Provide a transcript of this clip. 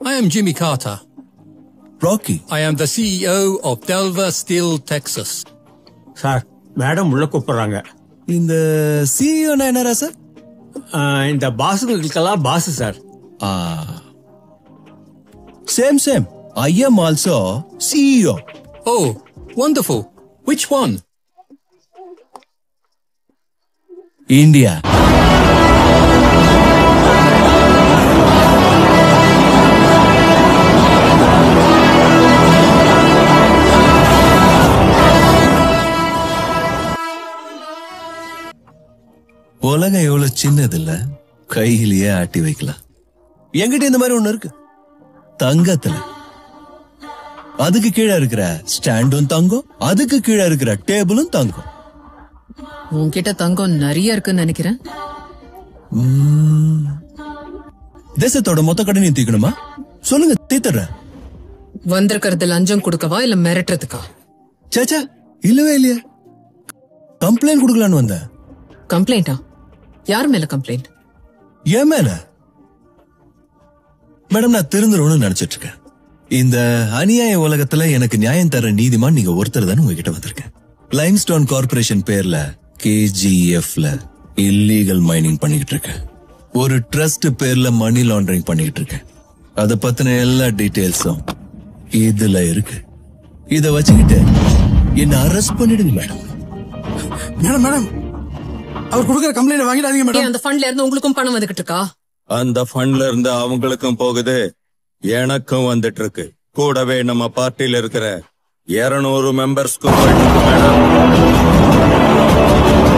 I am Jimmy Carter. Rocky I am the CEO of Delver Steel, Texas. Sir madam உள்ள கூப்பிடுறாங்க இந்த சிஇஓனா என்னரா சார் ஆஹ், இந்த பாஸுங்களுக்கெல்லாம் boss sir same same I am also CEO Oh, wonderful. Which one? India உலகம் எவ்வளவு சின்னது இல்ல கையிலேயே ஆட்டி வைக்கலாம் என்கிட்ட இந்த மாதிரி ஒண்ணு இருக்கு தங்கத்துல அதுக்கு கீழே இருக்கிற ஸ்டாண்டும் தங்கம் அதுக்கு கீழே இருக்கிற டேபிளும் தங்கம் உன்கிட்ட தங்கம் நிறைய இருக்குன்னு நினைக்கிறேன் தேசத்தோட மொத்த கடனையும் தீக்கணுமா சொல்லுங்க தீத்துறேன் வந்திருக்கிறது லஞ்சம் கொடுக்கவா இல்ல மிரட்டுறதுக்கா சேச்சா இல்லவே இல்லையா கம்ப்ளைண்ட் கொடுக்கலான்னு வந்தேன் கம்ப்ளைண்டா யார் மேல கம்ப்ளைண்ட் ஏன் மேல மேடம் நான் திருந்துரும்னு நினைச்சிட்டு இருக்கேன் இந்த அநியாய உலகத்துல எனக்கு நியாயம் தர நீதிமான் நீங்க ஒருத்தர் தானே உங்ககிட்ட வந்திருக்கேன் லைம்ஸ்டோன் கார்பரேஷன் பேர்ல கேஜிஎஃப்ல இல்லீகல் மைனிங் பண்ணிக்கிட்டு இருக்கேன் ஒரு ட்ரஸ்ட் பேர்ல மணி லாண்டரிங் பண்ணிக்கிட்டு இருக்கேன் அத பத்தின எல்லா டீடைல்ஸும் இதுல இருக்கு இத வச்சுக்கிட்டு என்ன அரெஸ்ட் பண்ணிடுங்க மேடம் மேடம் மேடம் அவர் கொடுக்குற கம்ப்ளைண்ட் வாங்கிடாதீங்க ஏன் மேடம் அந்த ஃபண்ட்ல இருந்து உங்களுக்கும் பணம் வந்துகிட்டு இருக்கா அந்த ஃபண்ட்ல இருந்து அவங்களுக்கும் போகுது எனக்கும் வந்துட்டு இருக்கு கூடவே நம்ம பார்ட்டில இருக்கிற இருநூறு மெம்பர்ஸ்க்கும் போயிட்டு இருக்கு மேடம்